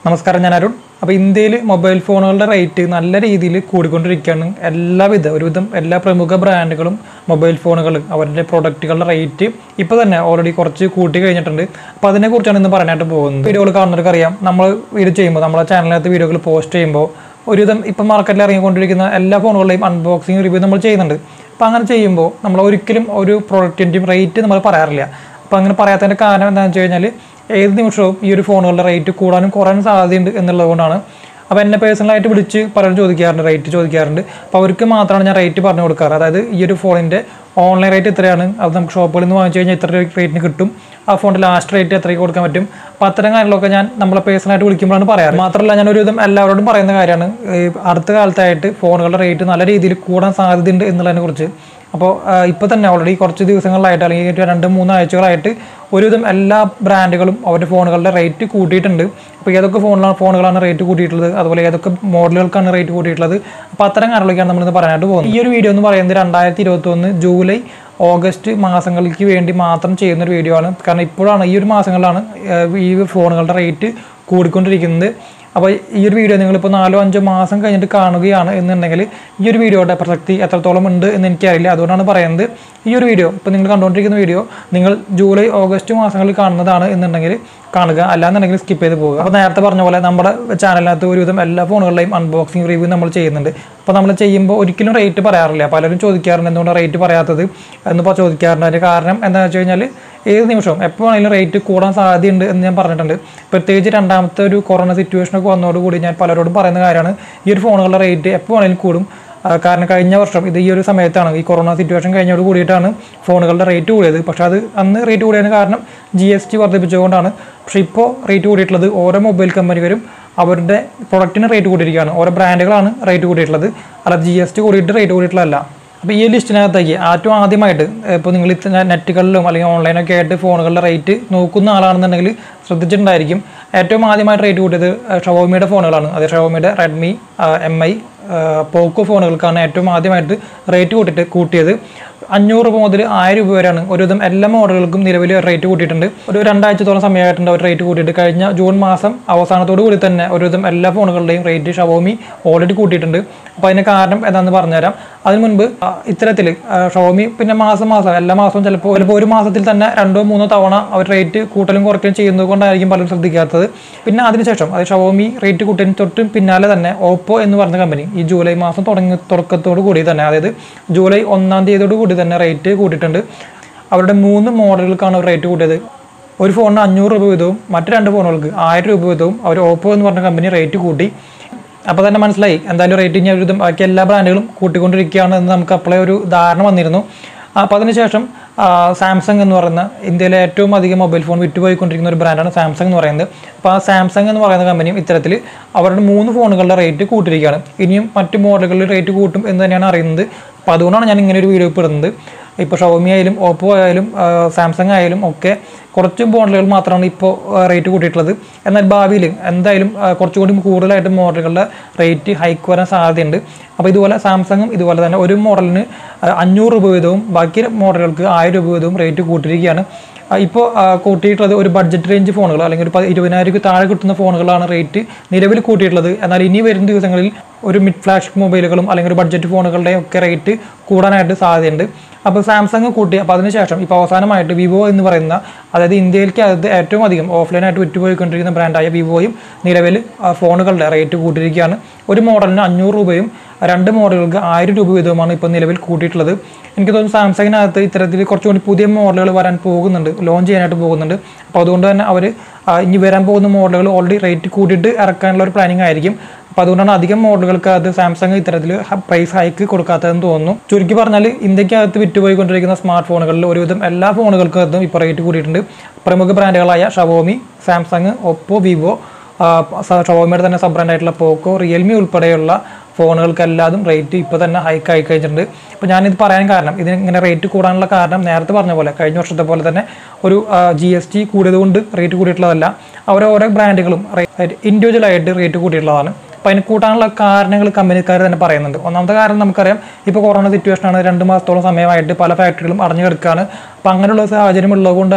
നമസ്കാരം ഞാൻ അരുൺ അപ്പോൾ ഇന്ത്യയിൽ മൊബൈൽ ഫോണുകളുടെ റേറ്റ് നല്ല രീതിയിൽ കൂടിക്കൊണ്ടിരിക്കുകയാണ് എല്ലാവിധ ഒരുവിധം എല്ലാ പ്രമുഖ ബ്രാൻഡുകളും മൊബൈൽ ഫോണുകൾ അവരുടെ പ്രൊഡക്റ്റുകളുടെ റേറ്റ് ഇപ്പോൾ തന്നെ ഓൾറെഡി കുറച്ച് കൂട്ടി കഴിഞ്ഞിട്ടുണ്ട് അപ്പോൾ അതിനെക്കുറിച്ചാണ് ഇന്ന് പറയാനായിട്ട് പോകുന്നത് വീഡിയോകൾ കാണുന്നവർക്ക് അറിയാം നമ്മൾ വീഡിയോ ചെയ്യുമ്പോൾ നമ്മളെ ചാനലിനകത്ത് വീഡിയോകൾ പോസ്റ്റ് ചെയ്യുമ്പോൾ ഒരുവിധം ഇപ്പം മാർക്കറ്റിൽ ഇറങ്ങിക്കൊണ്ടിരിക്കുന്ന എല്ലാ ഫോണുകളുടെയും അൺബോക്സിങ് റിവ്യൂ നമ്മൾ ചെയ്യുന്നുണ്ട് അപ്പോൾ അങ്ങനെ ചെയ്യുമ്പോൾ നമ്മൾ ഒരിക്കലും ഒരു പ്രൊഡക്റ്റിൻ്റെയും റേറ്റ് നമ്മൾ പറയാറില്ല അപ്പോൾ അങ്ങനെ പറയാത്തതിൻ്റെ കാരണം എന്താണെന്ന് വെച്ച് കഴിഞ്ഞാൽ ഏത് നിമിഷവും ഈ ഒരു ഫോണുകളുടെ റേറ്റ് കൂടാനും കുറയാനും സാധ്യതയുണ്ട് എന്നുള്ളത് കൊണ്ടാണ് അപ്പോൾ എന്നെ പേഴ്സണലായിട്ട് വിളിച്ച് പലരും ചോദിക്കാറുണ്ട് റേറ്റ് ചോദിക്കാറുണ്ട് അപ്പോൾ അവർക്ക് മാത്രമാണ് ഞാൻ റേറ്റ് പറഞ്ഞു കൊടുക്കാറ് അതായത് ഈ ഒരു ഫോണിൻ്റെ ഓൺലൈൻ റേറ്റ് എത്രയാണ് അത് നമുക്ക് ഷോപ്പുകളിൽ നിന്ന് വാങ്ങിച്ചു കഴിഞ്ഞാൽ ഇത്ര റേറ്റിന് കിട്ടും ആ ഫോണിൻ്റെ ലാസ്റ്റ് റേറ്റ് എത്രയ്ക്ക് കൊടുക്കാൻ പറ്റും അപ്പോൾ അത്തരം കാര്യങ്ങളൊക്കെ ഞാൻ നമ്മളെ പേഴ്സണലായിട്ട് വിളിക്കുമ്പോഴാണ് പറയാറ് മാത്രമല്ല ഞാൻ ഒരുവിധം എല്ലാവരോടും പറയുന്ന കാര്യമാണ് ഈ അടുത്ത കാലത്തായിട്ട് ഫോണുകളുടെ റേറ്റ് നല്ല രീതിയിൽ കൂടാൻ സാധ്യതയുണ്ട് എന്നുള്ളതിനെ കുറിച്ച് അപ്പോൾ ഇപ്പോൾ തന്നെ ഓൾറെഡി കുറച്ച് ദിവസങ്ങളിലായിട്ട് അല്ലെങ്കിൽ ഒരു രണ്ട് മൂന്ന് ആഴ്ചകളായിട്ട് ഒരുവിധം എല്ലാ ബ്രാൻഡുകളും അവരുടെ ഫോണുകളുടെ റേറ്റ് കൂട്ടിയിട്ടുണ്ട് അപ്പോൾ ഏതൊക്കെ ഫോണിലാണ് ഫോണുകളാണ് റേറ്റ് കൂട്ടിയിട്ടുള്ളത് അതുപോലെ ഏതൊക്കെ മോഡലുകൾക്കാണ് റേറ്റ് കൂട്ടിയിട്ടുള്ളത് അപ്പോൾ അത്തരം കാര്യങ്ങളൊക്കെയാണ് നമ്മളിന്ന് പറയാനായിട്ട് പോകുന്നത് ഈ ഒരു വീഡിയോ എന്ന് പറയുന്നത് രണ്ടായിരത്തി ഇരുപത്തൊന്ന് ജൂലൈ ഓഗസ്റ്റ് മാസങ്ങൾക്ക് വേണ്ടി മാത്രം ചെയ്യുന്ന ഒരു വീഡിയോ ആണ് കാരണം ഇപ്പോഴാണ് ഈ ഒരു മാസങ്ങളിലാണ് ഏഹ്, ഈ ഫോണുകളുടെ റേറ്റ് കൂടിക്കൊണ്ടിരിക്കുന്നത് അപ്പോൾ ഈ ഒരു വീഡിയോ നിങ്ങളിപ്പോൾ നാലോ അഞ്ചോ മാസം കഴിഞ്ഞിട്ട് കാണുകയാണ് എന്നുണ്ടെങ്കിൽ ഈ ഒരു വീഡിയോയുടെ പ്രസക്തി എത്രത്തോളം ഉണ്ട് എന്ന് എനിക്കറിയില്ല അതുകൊണ്ടാണ് പറയുന്നത് ഈ ഒരു വീഡിയോ ഇപ്പോൾ നിങ്ങൾ കണ്ടുകൊണ്ടിരിക്കുന്ന വീഡിയോ നിങ്ങൾ ജൂലൈ ഓഗസ്റ്റ് മാസങ്ങളിൽ കാണുന്നതാണ് എന്നുണ്ടെങ്കിൽ കാണുക അല്ലാന്നുണ്ടെങ്കിൽ സ്കിപ്പ് ചെയ്ത് പോകുക അപ്പോൾ നേരത്തെ പറഞ്ഞ പോലെ നമ്മുടെ ചാനലിനകത്ത് ഒരുവിധം എല്ലാ ഫോണുകളുടെയും അൺബോക്സിംഗ് റിവ്യൂ നമ്മൾ ചെയ്യുന്നുണ്ട് അപ്പോൾ നമ്മൾ ചെയ്യുമ്പോൾ ഒരിക്കലും റേറ്റ് പറയാറില്ല പലരും ചോദിക്കാറുണ്ട് എന്തുകൊണ്ട് റേറ്റ് പറയാത്തത് എന്നിപ്പോൾ ചോദിക്കാറുണ്ട് അതിൻ്റെ കാരണം എന്താണെന്ന് വെച്ച് കഴിഞ്ഞാൽ ഏത് നിമിഷവും എപ്പോൾ വേണമെങ്കിലും റേറ്റ് കൂടാൻ സാധ്യതയുണ്ട് എന്ന് ഞാൻ പറഞ്ഞിട്ടുണ്ട് പ്രത്യേകിച്ച് രണ്ടാമത്തെ ഒരു കൊറോണ സിറ്റുവേഷനൊക്കെ വന്നതോടുകൂടി ഞാൻ പലരോടും പറയുന്ന കാര്യമാണ് ഈ ഒരു ഫോണുകളുടെ റേറ്റ് എപ്പോൾ വേണമെങ്കിലും കൂടും ആ, കാരണം കഴിഞ്ഞ വർഷം ഇത് ഈ ഒരു സമയത്താണ് ഈ കൊറോണ സിറ്റുവേഷൻ കഴിഞ്ഞോട് കൂടിയിട്ടാണ് ഫോണുകളുടെ റേറ്റ് കൂടിയത് പക്ഷേ അത് അന്ന് റേറ്റ് കൂടിയതിന് കാരണം ജി എസ് ടി വർദ്ധിപ്പിച്ചുകൊണ്ടാണ് പക്ഷേ ഇപ്പോൾ റേറ്റ് കൂടിയിട്ടുള്ളത് ഓരോ മൊബൈൽ കമ്പനികരും അവരുടെ പ്രൊഡക്റ്റിന് റേറ്റ് കൂടിയിരിക്കുകയാണ് ഓരോ ബ്രാൻഡുകളാണ് റേറ്റ് കൂടിയിട്ടുള്ളത് അല്ല ജി എസ് ടി കൂടിയിട്ട് റേറ്റ് കൂടിയിട്ടുള്ളതല്ല അപ്പോൾ ഈ ലിസ്റ്റിനകത്തേക്ക് ഏറ്റവും ആദ്യമായിട്ട് ഇപ്പോൾ നിങ്ങൾ ഇത്ര നെറ്റുകളിലും അല്ലെങ്കിൽ ഓൺലൈനൊക്കെ ആയിട്ട് ഫോണുകളുടെ റേറ്റ് നോക്കുന്ന ആളാണെന്നുണ്ടെങ്കിൽ ശ്രദ്ധിച്ചിട്ടുണ്ടായിരിക്കും ഏറ്റവും ആദ്യമായിട്ട് റേറ്റ് കൂട്ടിയത് ഷവോമിയുടെ ഫോണുകളാണ് അത് ഷവോമിയുടെ റെഡ്മി എം ഐ പോക്കോ ഫോണുകൾക്കാണ് ഏറ്റവും ആദ്യമായിട്ട് റേറ്റ് കൂട്ടിയിട്ട് കൂട്ടിയത് അഞ്ഞൂറ് രൂപ മുതൽ ആയിരം രൂപ വരെയാണ് ഒരുവിധം എല്ലാ മോഡലുകൾക്കും നിലവിൽ റേറ്റ് കൂട്ടിയിട്ടുണ്ട് ഒരു രണ്ടാഴ്ചത്തോളം സമയമായിട്ടുണ്ട് അവർ റേറ്റ് കൂട്ടിയിട്ട് കഴിഞ്ഞ ജൂൺ മാസം അവസാനത്തോടു കൂടി തന്നെ ഒരുവിധം എല്ലാ ഫോണുകളുടെയും റേറ്റ് ഷവോമി ഓൾറെഡി കൂട്ടിയിട്ടുണ്ട് അപ്പോൾ അതിന് കാരണം എന്താണെന്ന് പറഞ്ഞുതരാം അതിന് മുൻപ് ആ, ഇത്തരത്തിൽ ആ, ഷവോമി പിന്നെ മാസം മാസം എല്ലാ മാസവും ചിലപ്പോൾ ചിലപ്പോൾ ഒരു മാസത്തിൽ തന്നെ രണ്ടോ മൂന്നോ തവണ അവർ റേറ്റ് കൂട്ടലും കുറയ്ക്കലും ചെയ്യുന്നത് കൊണ്ടായിരിക്കും പലരും ശ്രദ്ധിക്കാത്തത് പിന്നെ അതിനുശേഷം അത് ഷവോമി റേറ്റ് കൂട്ടിയതിന് തൊട്ട് പിന്നാലെ തന്നെ ഓപ്പോ എന്ന് പറഞ്ഞ കമ്പനി ഈ ജൂലൈ മാസം തുടങ്ങി തുടക്കത്തോടു കൂടി തന്നെ അതായത് ജൂലൈ ഒന്നാം തീയതിയോട് കൂടി തന്നെ റേറ്റ് കൂട്ടിയിട്ടുണ്ട് അവരുടെ മൂന്ന് മോഡലുകൾക്കാണ് അവർ റേറ്റ് കൂട്ടിയത് ഒരു ഫോണിന് അഞ്ഞൂറ് രൂപ വീതവും മറ്റു രണ്ട് ഫോണുകൾക്ക് ആയിരം രൂപ വീതവും അവർ ഓപ്പോ എന്ന് പറഞ്ഞ കമ്പനി റേറ്റ് കൂട്ടി അപ്പോൾ തന്നെ മനസ്സിലായി എന്തായാലും റേറ്റ് ഇനി ഒരുവിധം ബാക്കി എല്ലാ ബ്രാൻഡുകളും കൂട്ടിക്കൊണ്ടിരിക്കുകയാണ് എന്ന് നമുക്ക് അപ്പോഴേ ഒരു ധാരണ വന്നിരുന്നു അപ്പോൾ അതിനുശേഷം ആ, സാംസങ് എന്ന് പറയുന്ന ഇന്ത്യയിലെ ഏറ്റവും അധികം മൊബൈൽ ഫോൺ വിറ്റുപോയിക്കൊണ്ടിരിക്കുന്ന ഒരു ബ്രാൻഡാണ് സാംസങ് എന്ന് പറയുന്നത് അപ്പോൾ ആ സാംസങ് എന്ന് പറയുന്ന കമ്പനിയും ഇത്തരത്തിൽ അവരുടെ മൂന്ന് ഫോണുകളുടെ റേറ്റ് കൂട്ടിയിരിക്കുകയാണ് ഇനിയും മറ്റ് മോഡലുകളിൽ റേറ്റ് കൂട്ടും എന്ന് തന്നെയാണ് അറിയുന്നത് അപ്പോൾ അതുകൊണ്ടാണ് ഞാൻ ഇങ്ങനെ ഒരു വീഡിയോ ഇപ്പോൾ ഇടുന്നത് ഇപ്പോൾ ഷവോമി ആയാലും ഓപ്പോ ആയാലും സാംസങ് ആയാലും ഒക്കെ കുറച്ച് മോഡലുകൾ മാത്രമാണ് ഇപ്പോൾ റേറ്റ് കൂട്ടിയിട്ടുള്ളത് എന്നാൽ ഭാവിയിൽ എന്തായാലും ആ, കുറച്ചുകൂടി കൂടുതലായിട്ട് മോഡലുകളുടെ റേറ്റ് ഹൈക്ക് വരാൻ സാധ്യതയുണ്ട് അപ്പോൾ ഇതുപോലെ സാംസങ്ങും ഇതുപോലെ തന്നെ ഒരു മോഡലിന് ആ, അഞ്ഞൂറ് രൂപ വീതവും ബാക്കി മോഡലുകൾക്ക് ആയിരം രൂപ വീതവും റേറ്റ് കൂട്ടിയിരിക്കുകയാണ് ഇപ്പോൾ കൂട്ടിയിട്ടുള്ളത് ഒരു ബഡ്ജറ്റ് റേഞ്ച് ഫോണുകൾ അല്ലെങ്കിൽ ഒരു പ- ഇരുപതിനായിരം താഴെ കിട്ടുന്ന ഫോണുകളാണ് റേറ്റ് നിലവിൽ കൂട്ടിയിട്ടുള്ളത് എന്നാൽ ഇനി വരുന്ന ദിവസങ്ങളിൽ ഒരു മിഡ് ഫ്ലാഷ് മൊബൈലുകളും അല്ലെങ്കിൽ ഒരു ബഡ്ജറ്റ് ഫോണുകളുടെയും ഒക്കെ റേറ്റ് കൂടാനായിട്ട് സാധ്യതയുണ്ട് അപ്പോൾ സാംസങ് കൂട്ടി അപ്പോൾ അതിനുശേഷം ഇപ്പോൾ അവസാനമായിട്ട് വിവോ എന്ന് പറയുന്ന അതായത് ഇന്ത്യയിലേക്ക് അകത്ത് ഏറ്റവും അധികം ഓഫ്ലൈനായിട്ട് വിറ്റുപോയിക്കൊണ്ടിരിക്കുന്ന ബ്രാൻഡായ വിവോയും നിലവിൽ ആ, ഫോണുകളുടെ റേറ്റ് കൂട്ടിയിരിക്കുകയാണ് ഒരു മോഡലിന് അഞ്ഞൂറ് രൂപയും രണ്ട് മോഡലുകൾക്ക് ആയിരം രൂപ വീതവുമാണ് ഇപ്പോൾ നിലവിൽ കൂട്ടിയിട്ടുള്ളത് എനിക്ക് തോന്നുന്നു സാംസങ്ങിനകത്ത് ഇത്തരത്തിൽ കുറച്ചുകൂടി പുതിയ മോഡലുകൾ വരാൻ പോകുന്നുണ്ട് ലോഞ്ച് ചെയ്യാനായിട്ട് പോകുന്നുണ്ട് അപ്പോൾ അതുകൊണ്ട് തന്നെ അവർ ഇനി വരാൻ പോകുന്ന മോഡലുകൾ ഓൾറെഡി റേറ്റ് കൂട്ടിയിട്ട് ഇറക്കാനുള്ള ഒരു പ്ലാനിങ് ആയിരിക്കും അപ്പോൾ അതുകൊണ്ടാണ് അധികം മോഡലുകൾക്ക് അത് സാംസങ് ഇത്തരത്തിൽ പ്രൈസ് ഹൈക്ക് കൊടുക്കാത്തതെന്ന് തോന്നുന്നു ചുരുക്കി പറഞ്ഞാൽ ഇന്ത്യക്കകത്ത് വിറ്റുപോയിക്കൊണ്ടിരിക്കുന്ന സ്മാർട്ട് ഫോണുകളിൽ ഒരുവിധം എല്ലാ ഫോണുകൾക്കകത്തും ഇപ്പോൾ റേറ്റ് കൂടിയിട്ടുണ്ട് പ്രമുഖ ബ്രാൻഡുകളായ ഷവോമി സാംസങ് ഒപ്പോ വിവോ ഷവോമിയുടെ തന്നെ സബ് ബ്രാൻഡായിട്ടുള്ള പോക്കോ റിയൽമി ഉൾപ്പെടെയുള്ള ഫോണുകൾക്കെല്ലാതും റേറ്റ് ഇപ്പോൾ തന്നെ ഹൈക്ക് ആയി കഴിഞ്ഞിട്ടുണ്ട് അപ്പോൾ ഞാനിത് പറയാൻ കാരണം ഇതിന് ഇങ്ങനെ റേറ്റ് കൂടാനുള്ള കാരണം നേരത്തെ പറഞ്ഞ പോലെ കഴിഞ്ഞ വർഷത്തെ പോലെ തന്നെ ഒരു ജി എസ് ടി കൂടിയതുകൊണ്ട് റേറ്റ് കൂടിയിട്ടുള്ളതല്ല അവർ ഓരോ ബ്രാൻഡുകളും ഇൻഡിവിജ്വൽ ആയിട്ട് റേറ്റ് കൂട്ടിയിട്ടുള്ളതാണ് അപ്പോൾ അതിന് കൂട്ടാനുള്ള കാരണങ്ങൾ കമ്പനിക്കാർ തന്നെ പറയുന്നുണ്ട് ഒന്നാമത്തെ കാരണം നമുക്കറിയാം ഇപ്പോൾ കൊറോണ സിറ്റുവേഷനാണ് രണ്ട് മാസത്തോളം സമയമായിട്ട് പല ഫാക്ടറികളും അടഞ്ഞു കിടക്കുകയാണ് അപ്പോൾ അങ്ങനെയുള്ള സാഹചര്യം ഉള്ളത് കൊണ്ട് തന്നെ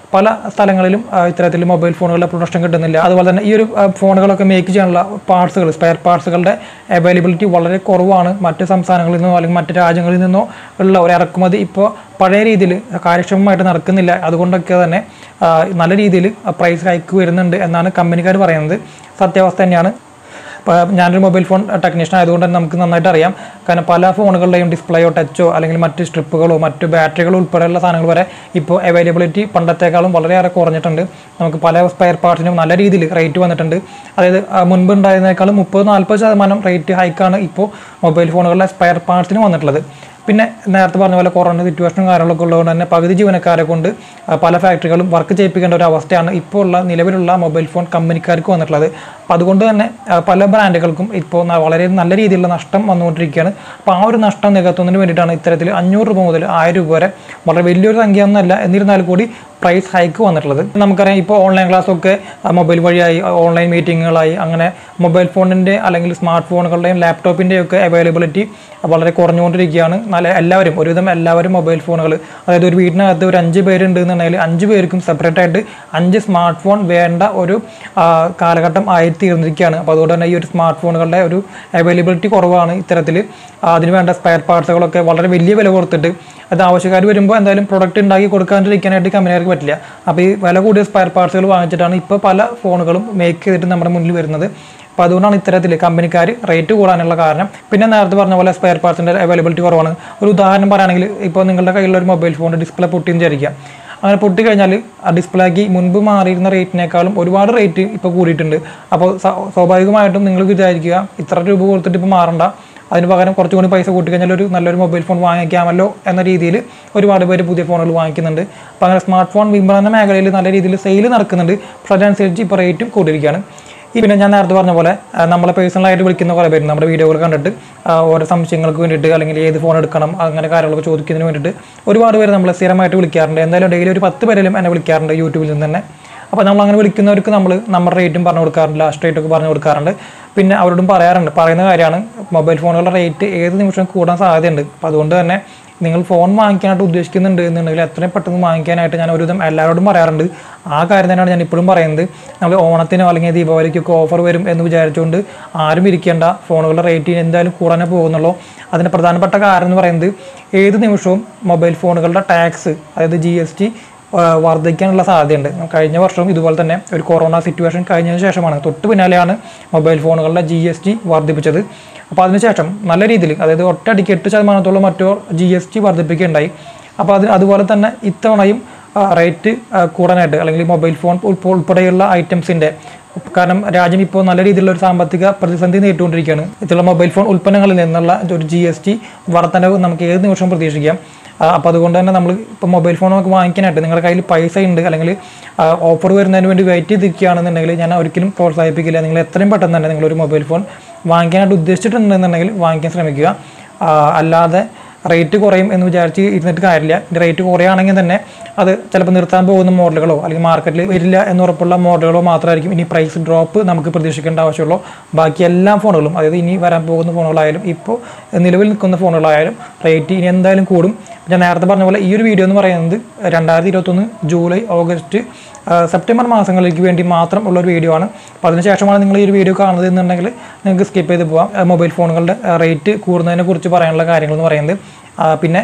പല സ്ഥലങ്ങളിലും ആ, ഇത്തരത്തിൽ മൊബൈൽ ഫോണുകളുടെ പ്രൊഡക്ഷൻ കിട്ടുന്നില്ല അതുപോലെ തന്നെ ഈ ഒരു ആ, ഫോണുകളൊക്കെ മേക്ക് ചെയ്യാനുള്ള പാർട്സുകൾ സ്പെയർ പാർട്സുകളുടെ അവൈലബിലിറ്റി വളരെ കുറവാണ് മറ്റ് സംസ്ഥാനങ്ങളിൽ നിന്നോ അല്ലെങ്കിൽ മറ്റ് രാജ്യങ്ങളിൽ നിന്നോ ഉള്ള ഒരു ഇറക്കുമതി ഇപ്പോൾ പഴയ രീതിയിൽ കാര്യക്ഷമമായിട്ട് നടക്കുന്നില്ല അതുകൊണ്ടൊക്കെ തന്നെ ആ, നല്ല രീതിയിൽ പ്രൈസ് ഹൈക്ക് വരുന്നുണ്ട് എന്നാണ് കമ്പനിക്കാർ പറയുന്നത് സത്യാവസ്ഥ തന്നെയാണ് ഇപ്പോൾ ഞാനൊരു മൊബൈൽ ഫോൺ ടെക്നീഷ്യൻ ആയതുകൊണ്ട് തന്നെ നമുക്ക് നന്നായിട്ട് അറിയാം കാരണം പല ഫോണുകളുടെയും ഡിസ്പ്ലേയോ ടച്ചോ അല്ലെങ്കിൽ മറ്റ് സ്ട്രിപ്പുകളോ മറ്റ് ബാറ്ററികളോ ഉൾപ്പെടെയുള്ള സാധനങ്ങൾ വരെ ഇപ്പോൾ അവൈലബിലിറ്റി പണ്ടത്തേക്കാളും വളരെയേറെ കുറഞ്ഞിട്ടുണ്ട് നമുക്ക് പല സ്പെയർ പാർട്സിനും നല്ല രീതിയിൽ റേറ്റ് വന്നിട്ടുണ്ട് അതായത് ആ, മുൻപ് ഉണ്ടായിരുന്നേക്കാളും മുപ്പത് നാൽപ്പത് ശതമാനം റേറ്റ് ഹൈക്കാണ് ഇപ്പോൾ മൊബൈൽ ഫോണുകളുടെ സ്പെയർ പാർട്സിന് വന്നിട്ടുള്ളത് പിന്നെ നേരത്തെ പറഞ്ഞ പോലെ കൊറോണ സിറ്റുവേഷനും കാര്യങ്ങളൊക്കെ ഉള്ളതുകൊണ്ട് തന്നെ പകുതി ജീവനക്കാരെ കൊണ്ട് ആ, പല ഫാക്ടറികളും വർക്ക് ചെയ്യിപ്പിക്കേണ്ട ഒരു അവസ്ഥയാണ് ഇപ്പോൾ ഉള്ള നിലവിലുള്ള മൊബൈൽ ഫോൺ കമ്പനിക്കാർക്ക് വന്നിട്ടുള്ളത് അപ്പോൾ അതുകൊണ്ട് തന്നെ ആ, പല ബ്രാൻഡുകൾക്കും ഇപ്പോൾ ന- വളരെ നല്ല രീതിയിലുള്ള നഷ്ടം വന്നുകൊണ്ടിരിക്കുകയാണ് അപ്പോൾ ആ ഒരു നഷ്ടം നികത്തുന്നതിന് വേണ്ടിയിട്ടാണ് ഇത്തരത്തിൽ അഞ്ഞൂറ് രൂപ മുതൽ ആയിരം രൂപ വരെ വളരെ വലിയൊരു സംഖ്യ ഒന്നല്ല എന്നിരുന്നാൽ കൂടി പ്രൈസ് ഹൈക്ക് വന്നിട്ടുള്ളത് നമുക്കറിയാം ഇപ്പോൾ ഓൺലൈൻ ക്ലാസ് ഒക്കെ മൊബൈൽ വഴിയായി ഓൺലൈൻ മീറ്റിങ്ങുകളായി അങ്ങനെ മൊബൈൽ ഫോണിൻ്റെ അല്ലെങ്കിൽ സ്മാർട്ട് ഫോണുകളുടെയും ലാപ്ടോപ്പിൻ്റെയും ഒക്കെ അവൈലബിലിറ്റി വളരെ കുറഞ്ഞുകൊണ്ടിരിക്കുകയാണ് നല്ല എല്ലാവരും ഒരുവിധം എല്ലാവരും മൊബൈൽ ഫോണുകൾ അതായത് ഒരു വീടിനകത്ത് ഒരു അഞ്ച് പേരുണ്ട് എന്നുണ്ടെങ്കിൽ അഞ്ച് പേർക്കും സെപ്പറേറ്റ് ആയിട്ട് അഞ്ച് സ്മാർട്ട് ഫോൺ വേണ്ട ഒരു ആ, കാലഘട്ടം ആയി തീർന്നിരിക്കുകയാണ് അപ്പോൾ അതുകൊണ്ട് തന്നെ ഈ ഒരു സ്മാർട്ട് ഫോണുകളുടെ ഒരു അവൈലബിലിറ്റി കുറവാണ് ഇത്തരത്തിൽ അതിന് വേണ്ട സ്പെയർ പാർട്സുകളൊക്കെ വളരെ വലിയ വില കൊടുത്തിട്ട് അത് ആവശ്യക്കാർ വരുമ്പോൾ എന്തായാലും പ്രൊഡക്റ്റ് ഉണ്ടാക്കി കൊടുക്കാണ്ടിരിക്കാനായിട്ട് കമ്പനിക്കാർക്ക് പറ്റില്ല അപ്പോൾ ഈ വില കൂടിയ സ്പെയർ പാർട്സുകൾ വാങ്ങിച്ചിട്ടാണ് ഇപ്പോൾ പല ഫോണുകളും മേക്ക് ചെയ്തിട്ട് നമ്മുടെ മുന്നിൽ വരുന്നത് അപ്പോൾ അതുകൊണ്ടാണ് ഇത്തരത്തിൽ കമ്പനിക്കാർ റേറ്റ് കൂടാനുള്ള കാരണം പിന്നെ നേരത്തെ പറഞ്ഞ പോലെ സ്പെയർ പാർട്സിൻ്റെ അവൈലബിലിറ്റി കുറവാണ് ഒരു ഉദാഹരണം പറയുകയാണെങ്കിൽ ഇപ്പോൾ നിങ്ങളുടെ കയ്യിലുള്ള ഒരു മൊബൈൽ ഫോണിൻ്റെ ഡിസ്പ്ലേ പൊട്ടിയെന്ന് വിചാരിക്കുക അങ്ങനെ പൊട്ടി കഴിഞ്ഞാൽ ആ ഡിസ്പ്ലേക്ക് മുൻപ് മാറിയിരുന്ന റേറ്റിനേക്കാളും ഒരുപാട് റേറ്റ് ഇപ്പോൾ കൂടിയിട്ടുണ്ട് അപ്പോൾ സ്വാ- സ്വാഭാവികമായിട്ടും നിങ്ങൾ വിചാരിക്കുക ഇത്ര രൂപ കൊടുത്തിട്ട് ഇപ്പോൾ മാറണ്ട അതിന് പകരം കുറച്ചും കൂടി പൈസ കൂട്ടി കഴിഞ്ഞാൽ ഒരു നല്ലൊരു മൊബൈൽ ഫോൺ വാങ്ങിക്കാമല്ലോ എന്ന രീതിയിൽ ഒരുപാട് പേര് പുതിയ ഫോണുകൾ വാങ്ങിക്കുന്നുണ്ട് അപ്പോൾ അങ്ങനെ സ്മാർട്ട് ഫോൺ വിപണന മേഖലയിൽ നല്ല രീതിയിൽ സെയിൽ നടക്കുന്നുണ്ട് പക്ഷേ അതനുസരിച്ച് ഇപ്പോൾ റേറ്റും കൂടിയിരിക്കുകയാണ് ഈ പിന്നെ ഞാൻ നേരത്തെ പറഞ്ഞ പോലെ ആ, നമ്മളെ പേഴ്സണലായിട്ട് വിളിക്കുന്ന കുറേ പേര് നമ്മുടെ വീഡിയോകൾ കണ്ടിട്ട് ആ, ഓരോ സംശയങ്ങൾക്ക് വേണ്ടിയിട്ട് അല്ലെങ്കിൽ ഏത് ഫോൺ എടുക്കണം അങ്ങനെ കാര്യങ്ങളൊക്കെ ചോദിക്കുന്നതിന് വേണ്ടിയിട്ട് ഒരുപാട് പേര് നമ്മളെ സ്ഥിരമായിട്ട് വിളിക്കാറുണ്ട് എന്തായാലും ഡെയിലി ഒരു പത്ത് പേരെങ്കിലും എന്നെ വിളിക്കാറുണ്ട് യൂട്യൂബിൽ നിന്ന് തന്നെ അപ്പോൾ നമ്മൾ അങ്ങനെ വിളിക്കുന്നവർക്ക് നമ്മൾ നമ്മുടെ റേറ്റും പറഞ്ഞു കൊടുക്കാറുണ്ട് ലാസ്റ്റ് റേറ്റ് ഒക്കെ പറഞ്ഞു കൊടുക്കാറുണ്ട് പിന്നെ അവരോടും പറയാറുണ്ട് പറയുന്ന കാര്യമാണ് മൊബൈൽ ഫോണുകളുടെ റേറ്റ് ഏത് നിമിഷവും കൂടാൻ സാധ്യതയുണ്ട് അപ്പോൾ അതുകൊണ്ട് തന്നെ നിങ്ങൾ ഫോൺ വാങ്ങിക്കാനായിട്ട് ഉദ്ദേശിക്കുന്നുണ്ട് എന്നുണ്ടെങ്കിൽ എത്രയും പെട്ടെന്ന് വാങ്ങിക്കാനായിട്ട് ഞാൻ ഒരുവിധം എല്ലാവരോടും പറയാറുണ്ട് ആ കാര്യം തന്നെയാണ് ഞാൻ ഇപ്പോഴും പറയുന്നത് നമ്മൾ ഓണത്തിനോ അല്ലെങ്കിൽ ദീപാവലിക്കൊക്കെ ഓഫർ വരും എന്ന് വിചാരിച്ചുകൊണ്ട് ആരും ഇരിക്കേണ്ട ഫോണുകളുടെ റേറ്റ് എന്തായാലും കൂടാനേ പോകുന്നുള്ളൂ അതിന് പ്രധാനപ്പെട്ട കാരണം എന്ന് പറയുന്നത് ഏത് നിമിഷവും മൊബൈൽ ഫോണുകളുടെ ടാക്സ് അതായത് ജി എസ് ടി വർദ്ധിക്കാനുള്ള സാധ്യതയുണ്ട് കഴിഞ്ഞ വർഷവും ഇതുപോലെ തന്നെ ഒരു കൊറോണ സിറ്റുവേഷൻ കഴിഞ്ഞതിന് ശേഷമാണ് തൊട്ട് പിന്നാലെയാണ് മൊബൈൽ ഫോണുകളുടെ ജി എസ് ടി വർദ്ധിപ്പിച്ചത് അപ്പോൾ അതിനുശേഷം നല്ല രീതിയിൽ അതായത് ഒറ്റയടിക്ക് എട്ട് ശതമാനത്തോളം മറ്റോ ജി എസ് ടി വർദ്ധിപ്പിക്കുകയുണ്ടായി അപ്പോൾ അത് അതുപോലെ തന്നെ ഇത്തവണയും റേറ്റ് കൂടാനായിട്ട് അല്ലെങ്കിൽ മൊബൈൽ ഫോൺ ഉൾപ്പെ- ഉൾപ്പെടെയുള്ള ഐറ്റംസിൻ്റെ കാരണം രാജ്യം ഇപ്പോൾ നല്ല രീതിയിലുള്ള ഒരു സാമ്പത്തിക പ്രതിസന്ധി നേരിട്ടുകൊണ്ടിരിക്കുകയാണ് ഇത്തരം മൊബൈൽ ഫോൺ ഉൽപ്പന്നങ്ങളിൽ നിന്നുള്ള ഒരു ജി എസ് ടി വർധനവ് നമുക്ക് ഏത് നിമിഷവും പ്രതീക്ഷിക്കാം അപ്പോൾ അതുകൊണ്ട് തന്നെ നമ്മൾ ഇപ്പോൾ മൊബൈൽ ഫോൺ നമുക്ക് വാങ്ങിക്കാനായിട്ട് നിങ്ങളുടെ കയ്യിൽ പൈസ ഉണ്ട് അല്ലെങ്കിൽ ഓഫർ വരുന്നതിന് വേണ്ടി വെയിറ്റ് ചെയ്തിരിക്കുകയാണെന്നുണ്ടെങ്കിൽ ഞാൻ ഒരിക്കലും പ്രോത്സാഹിപ്പിക്കില്ല നിങ്ങൾ എത്രയും പെട്ടെന്ന് തന്നെ നിങ്ങളൊരു മൊബൈൽ ഫോൺ വാങ്ങിക്കാനായിട്ട് ഉദ്ദേശിച്ചിട്ടുണ്ടെന്നുണ്ടെങ്കിൽ വാങ്ങിക്കാൻ ശ്രമിക്കുക ആ, അല്ലാതെ റേറ്റ് കുറയും എന്ന് വിചാരിച്ച് ഇരുന്നിട്ട് കാര്യമില്ല ഇനി റേറ്റ് കുറയുകയാണെങ്കിൽ തന്നെ അത് ചിലപ്പോൾ നിർത്താൻ പോകുന്ന മോഡലുകളോ അല്ലെങ്കിൽ മാർക്കറ്റിൽ വരില്ല എന്ന് ഉറപ്പുള്ള മോഡലുകളോ മാത്രമായിരിക്കും ഇനി പ്രൈസ് ഡ്രോപ്പ് നമുക്ക് പ്രതീക്ഷിക്കേണ്ട ആവശ്യമുള്ളൂ ബാക്കി എല്ലാ ഫോണുകളും അതായത് ഇനി വരാൻ പോകുന്ന ഫോണുകളായാലും ഇപ്പോൾ നിലവിൽ നിൽക്കുന്ന ഫോണുകളായാലും റേറ്റ് ഇനി എന്തായാലും കൂടും ഞാൻ നേരത്തെ പറഞ്ഞ പോലെ ഈ ഒരു വീഡിയോ എന്ന് പറയുന്നത് രണ്ടായിരത്തി ഇരുപത്തൊന്ന് ജൂലൈ ഓഗസ്റ്റ് ആ, സെപ്റ്റംബർ മാസങ്ങളിലേക്ക് വേണ്ടി മാത്രം ഉള്ള ഒരു വീഡിയോ ആണ് അപ്പോൾ അതിനുശേഷമാണ് നിങ്ങൾ ഈ ഒരു വീഡിയോ കാണുന്നത് എന്നുണ്ടെങ്കിൽ നിങ്ങൾക്ക് സ്കിപ്പ് ചെയ്ത് പോവാം ആ, മൊബൈൽ ഫോണുകളുടെ റേറ്റ് കൂടുന്നതിനെ കുറിച്ച് പറയാനുള്ള കാര്യങ്ങൾ എന്ന് പറയുന്നത് ആ, പിന്നെ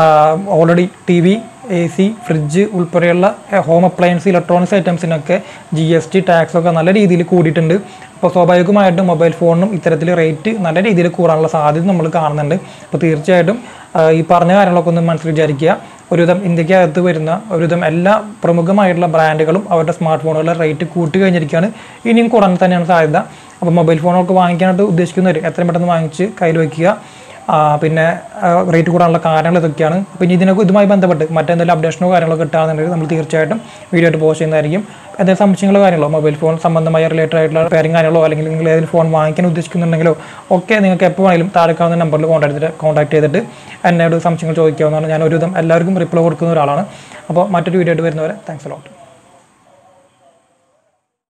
already T V A C fridge ഉൾപ്പെടെയുള്ള ഹോം അപ്ലയൻസ് ഇലക്ട്രോണിക്സ് ഐറ്റംസിനൊക്കെ ജി എസ് ടി ടാക്സ് ഒക്കെ നല്ല രീതിയിൽ കൂടിയിട്ടുണ്ട് അപ്പോൾ സ്വാഭാവികമായിട്ടും മൊബൈൽ ഫോണിനും ഇത്തരത്തിൽ റേറ്റ് നല്ല രീതിയിൽ കൂടാനുള്ള സാധ്യത നമ്മൾ കാണുന്നുണ്ട് അപ്പോൾ തീർച്ചയായിട്ടും ആ, ഈ പറഞ്ഞ കാര്യങ്ങളൊക്കെ ഒന്ന് മനസ്സിൽ വിചാരിക്കുക ഒരുവിധം ഇന്ത്യക്കകത്ത് വരുന്ന ഒരുവിധം എല്ലാ പ്രമുഖമായിട്ടുള്ള ബ്രാൻഡുകളും അവരുടെ സ്മാർട്ട് ഫോണുകളുടെ റേറ്റ് കൂട്ടി കഴിഞ്ഞിരിക്കുകയാണ് ഇനിയും കൂടാൻ തന്നെയാണ് സാധ്യത അപ്പോൾ മൊബൈൽ ഫോണൊക്കെ വാങ്ങിക്കാനായിട്ട് ഉദ്ദേശിക്കുന്നവർ എത്രയും പെട്ടെന്ന് വാങ്ങിച്ച് കയ്യിൽ വയ്ക്കുക ആ, പിന്നെ റേറ്റ് കൂടാനുള്ള കാരണങ്ങൾ ഇതൊക്കെയാണ് പിന്നെ ഇതിനൊക്കെ ഇതുമായി ബന്ധപ്പെട്ട് മറ്റെന്തെങ്കിലും അപ്ഡേഷനോ കാര്യങ്ങളോ കിട്ടുകയാണെന്നുണ്ടെങ്കിൽ നമ്മൾ തീർച്ചയായിട്ടും വീഡിയോ ആയിട്ട് പോസ്റ്റ് ചെയ്യുന്നതായിരിക്കും എന്തെങ്കിലും സംശയങ്ങളോ കാര്യങ്ങളോ മൊബൈൽ ഫോൺ സംബന്ധമായ റിലേറ്റഡ് ആയിട്ടുള്ള പേരും കാര്യങ്ങളോ അല്ലെങ്കിൽ നിങ്ങൾ ഏതെങ്കിലും ഫോൺ വാങ്ങിക്കാൻ ഉദ്ദേശിക്കുന്നുണ്ടെങ്കിലോ ഒക്കെ നിങ്ങൾക്ക് എപ്പോൾ വേണമെങ്കിലും താഴെ കാണുന്ന നമ്പറിൽ കോൺടാക്ട് ചെയ്തിട്ട് കോൺടാക്ട് ചെയ്തിട്ട് എന്നോട് സംശയങ്ങൾ ചോദിക്കാവുന്നതാണ് ഞാൻ ഒരുവിധം എല്ലാവർക്കും റിപ്ലൈ കൊടുക്കുന്ന ഒരാളാണ് അപ്പോൾ മറ്റൊരു വീഡിയോ ആയിട്ട് വരുന്നവരെ താങ്ക്സ് ലോട്ട്